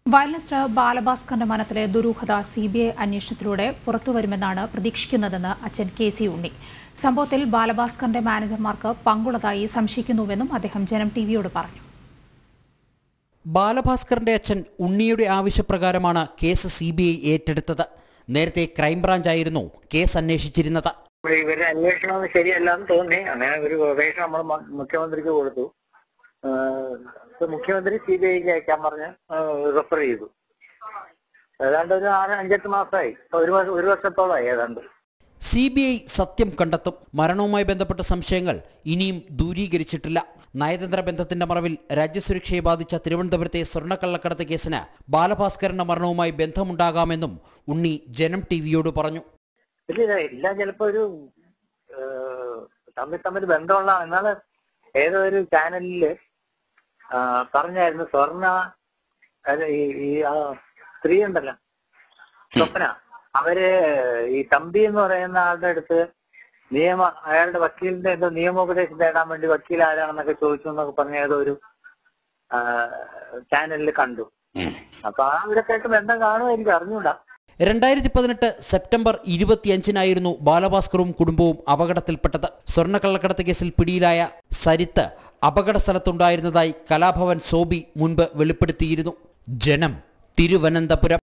violin star ബാലഭാസ്കറിന്റെ മനത്തിലെ ദുരൂഹത സി ബി ഐ അന്വേഷണത്തിലൂടെ പുറത്തുവരുമെന്നാണ് പ്രതീക്ഷിക്കുന്നതെന്ന് അച്ഛൻ കെ സി ഉണ്ണി സംഭവത്തിൽ ബാലഭാസ്കറിന്റെ മാനേജർമാർക്ക് പങ്കുള്ളതായി സംശയിക്കുന്നുവെന്നും അദ്ദേഹം ജനം ടിവിയോട് പറഞ്ഞു ബാലഭാസ്കറിന്റെ അച്ഛൻ ഉണ്ണിയുടെ ആവശ്യപ്രകാരമാണ് കേസ് സി ബി ഐ ഏറ്റെടുത്തത് നേരത്തെ ക്രൈംബ്രാഞ്ചായിരുന്നു കേസ് അന്വേഷിച്ചിരുന്നത് ഇവരുടെ അന്വേഷണം ശരിയല്ല എന്ന് തോന്നി അങ്ങനെ ഒരു അപേക്ഷ നമ്മൾ മ- മുഖ്യമന്ത്രിക്ക് കൊടുത്തു ആഹ് ഇപ്പൊ മുഖ്യമന്ത്രി സി ബി ഐക്ക് അയക്കാൻ പറഞ്ഞ് റെഫർ ചെയ്തു ഏതാണ്ട് ഒരു ആറ് അഞ്ചെട്ട് മാസമായി ഇപ്പൊ ഒരു വർഷം ഒരു വർഷത്തോളമായി ഏതാണ്ട് സി ബി ഐ സത്യം കണ്ടെത്തും മരണവുമായി ബന്ധപ്പെട്ട സംശയങ്ങൾ ഇനിയും ദൂരീകരിച്ചിട്ടില്ല നയതന്ത്ര ബന്ധത്തിന്റെ മറവിൽ രാജ്യസുരക്ഷയെ ബാധിച്ച തിരുവനന്തപുരത്തെ സ്വർണ്ണക്കള്ളക്കടത്ത് കേസിന് ബാലഭാസ്കറിന്റെ മരണവുമായി ബന്ധമുണ്ടാകാമെന്നും ഉണ്ണി ജനം ടി വിയോട് പറഞ്ഞു ഇല്ല എല്ലാം ചിലപ്പോ ഒരു ആഹ് തമ്മിൽ തമ്മിൽ ബന്ധമുള്ള എന്നാല് ഏതോ ഒരു ചാനലില് ആഹ് പറഞ്ഞായിരുന്നു സ്വർണ്ണ അത് ഈ ഈ ആ സ്ത്രീ ഉണ്ടല്ലോ സ്വപ്ന അവര് ഈ തമ്പി എന്ന് പറയുന്ന ആളുടെ അടുത്ത് നിയമ അയാളുടെ വക്കീലിന്റെ എന്തോ നിയമോപദേശം തേടാൻ വേണ്ടി വക്കീൽ ആരാണെന്നൊക്കെ ചോദിച്ചു എന്നൊക്കെ പറഞ്ഞ ഏതോ ഒരു ചാനലിൽ കണ്ടു അപ്പൊ ആ ഇവരൊക്കെ ആയിട്ട് ബന്ധം കാണുമായിരിക്കും അറിഞ്ഞൂടാ രണ്ടായിരത്തി പതിനെട്ട് സെപ്റ്റംബർ ഇരുപത്തിയഞ്ചിനായിരുന്നു ബാലഭാസ്കറും കുടുംബവും അപകടത്തിൽപ്പെട്ടത് സ്വർണ്ണക്കള്ളക്കടത്ത് കേസിൽ പിടിയിലായ സരിത്ത് അപകട സ്ഥലത്തുണ്ടായിരുന്നതായി കലാഭവൻ സോബി മുൻപ് വെളിപ്പെടുത്തിയിരുന്നു ജനം തിരുവനന്തപുരം